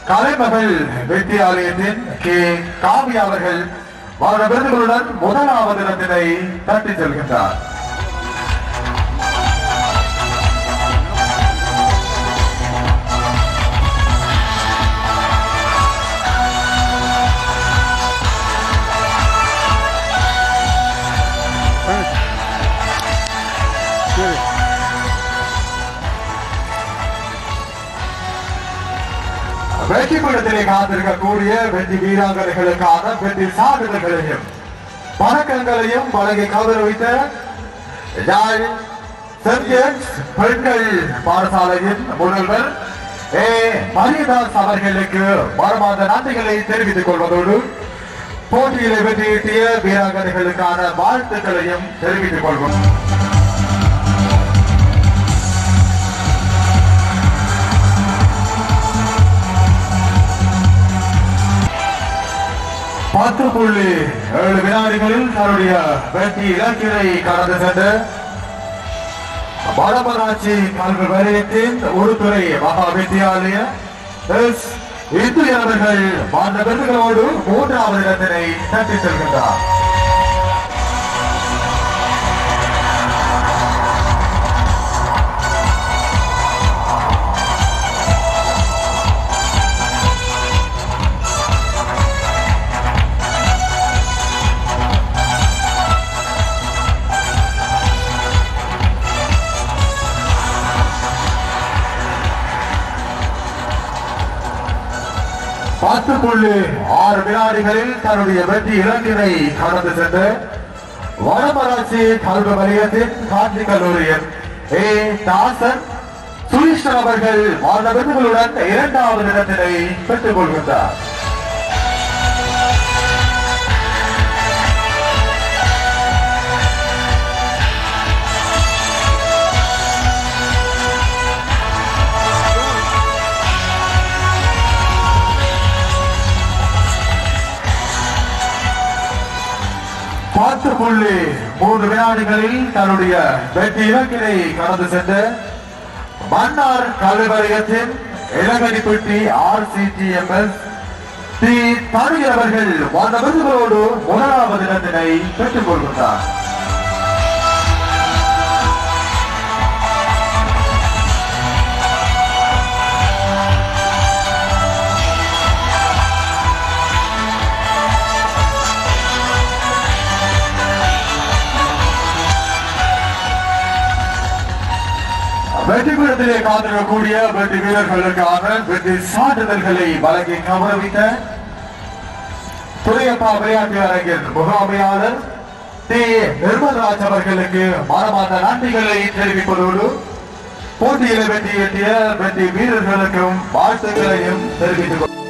கலைமகள் வித்தியாலயத்தின் K காவி அவர்கள் வார விருதுகளுடன் முதலாவது இடத்தினை தட்டி செல்கின்றார் வெற்றி பீடத்திலே காத்திருக்கக்கூடிய வெற்றி வீராங்கனைகளுக்கான வெற்றி சாதனைகளையும் பதக்கங்களையும் வழங்கி கௌரவித்த யாழ் சென்ட் ஜேம்ஸ் பெண்கள் பாடசாலையின் முதல்வர் ஏ மரியதாஸ் அவர்களுக்கு மரமாத நன்றிகளை தெரிவித்துக் கொள்வதோடு போட்டியிலே வெற்றியீட்டிய வீராங்கனைகளுக்கான வாழ்த்துக்களையும் தெரிவித்துக் கொள்வோம் பத்து புள்ளி ஏழு வினாடிகளில் தன்னுடைய வெற்றி இலக்கினை கடந்து சென்ற வடமராட்சி கல்வி வலயத்தின் உருத்துறை மகா வித்தியாலய எஸ் இந்து அவர்கள் அந்த விருதுகளோடு மூன்றாவது இடத்தினை தட்டி செல்கின்றார் பத்து புள்ளி ஆறு வினாடிகளில் தன்னுடைய வெற்றி இலக்கினை கடந்து சென்று வடமராட்சி கல்வி வலயத்தின் காந்தி கல்லூரியின் ஏ தாசன் சுரீஷ்ணன் அவர்கள் வாழ்ந்த விருதுகளுடன் இரண்டாவது இடத்தினை பெற்றுக் கொள்கின்றார் பத்து புள்ளி மூன்று வினாடிகளில் தன்னுடைய வெற்றி இலக்கினை கடந்து சென்று மன்னார் கல்விவலயத்தின் Ilangadippatti R C T M S T தருகிற அவர்கள் வந்த விருதுகளோடு முதலாவது இடத்தினை பெற்றுக் கொள்கின்றார் வெற்றி பீடத்திலே காத்திருக்கக்கூடிய வெற்றி வீரர்களுக்கான வெற்றி சான்றிதழ்களை வழங்கி கௌரவித்த துறையப்பா விளையாட்டு அரங்கின் முகாமையாளர் டி நிர்மல்ராஜ் அவர்களுக்கு மனமார்ந்த நன்றிகளை தெரிவிப்பதோடு போட்டியில வெற்றி ஈட்டிய வெற்றி வீரர்களுக்கும் வாழ்த்துக்களையும் தெரிவித்துக் கொள்கிறேன்.